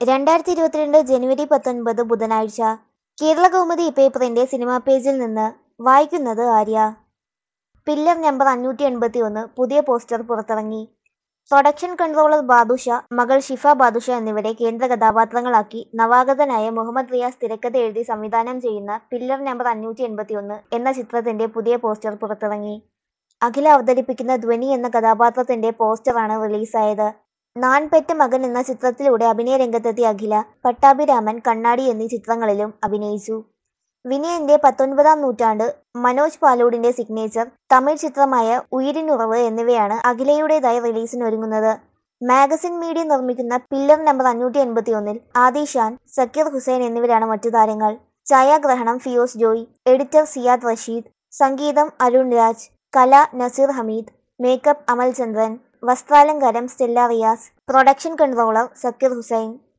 രണ്ടായിരത്തി ഇരുപത്തിരണ്ട് ജനുവരി പത്തൊൻപത് ബുധനാഴ്ച കേരള കൗമുദി പേപ്പറിന്റെ സിനിമാ പേജിൽ നിന്ന് വായിക്കുന്നത് ആര്യ പില്ലർ നമ്പർ അഞ്ഞൂറ്റി എൺപത്തി ഒന്ന് പുതിയ പോസ്റ്റർ പുറത്തിറങ്ങി പ്രൊഡക്ഷൻ കൺട്രോളർ ബാദുഷ മകൾ ഷിഫ ബാദുഷ എന്നിവരെ കേന്ദ്ര കഥാപാത്രങ്ങളാക്കി നവാഗതനായ മുഹമ്മദ് റിയാസ് തിരക്കഥ എഴുതി സംവിധാനം ചെയ്യുന്ന പില്ലർ നമ്പർ അഞ്ഞൂറ്റി എൺപത്തി ഒന്ന് എന്ന ചിത്രത്തിന്റെ പുതിയ പോസ്റ്റർ പുറത്തിറങ്ങി അഖില അവതരിപ്പിക്കുന്ന ധ്വനി എന്ന കഥാപാത്രത്തിന്റെ പോസ്റ്ററാണ് റിലീസായത് നാൻ പെറ്റ മകൻ എന്ന ചിത്രത്തിലൂടെ അഭിനയ രംഗത്തെത്തിയ അഖില പട്ടാഭിരാമൻ കണ്ണാടി എന്നീ ചിത്രങ്ങളിലും അഭിനയിച്ചു വിനയന്റെ പത്തൊൻപതാം നൂറ്റാണ്ട് മനോജ് പാലോടിന്റെ സിഗ്നേച്ചർ തമിഴ് ചിത്രമായ ഉയിരിനുറവ് എന്നിവയാണ് അഖിലയുടേതായി റിലീസിനൊരുങ്ങുന്നത് മാഗസിൻ മീഡിയ നിർമ്മിക്കുന്ന പില്ലർ നമ്പർ അഞ്ഞൂറ്റി എൺപത്തി ഒന്നിൽ ആദിഷാൻ സക്കീർ ഹുസൈൻ എന്നിവരാണ് മറ്റു താരങ്ങൾ ഛായാഗ്രഹണം ഫിയോസ് ജോയ് എഡിറ്റർ സിയാദ് റഷീദ് സംഗീതം അരുൺ രാജ് കല നസീർ ഹമീദ് മേക്കപ്പ് അമൽ ചന്ദ്രൻ വസ്ത്രാലങ്കാരം Stella Riyas production controller Zakir Hussain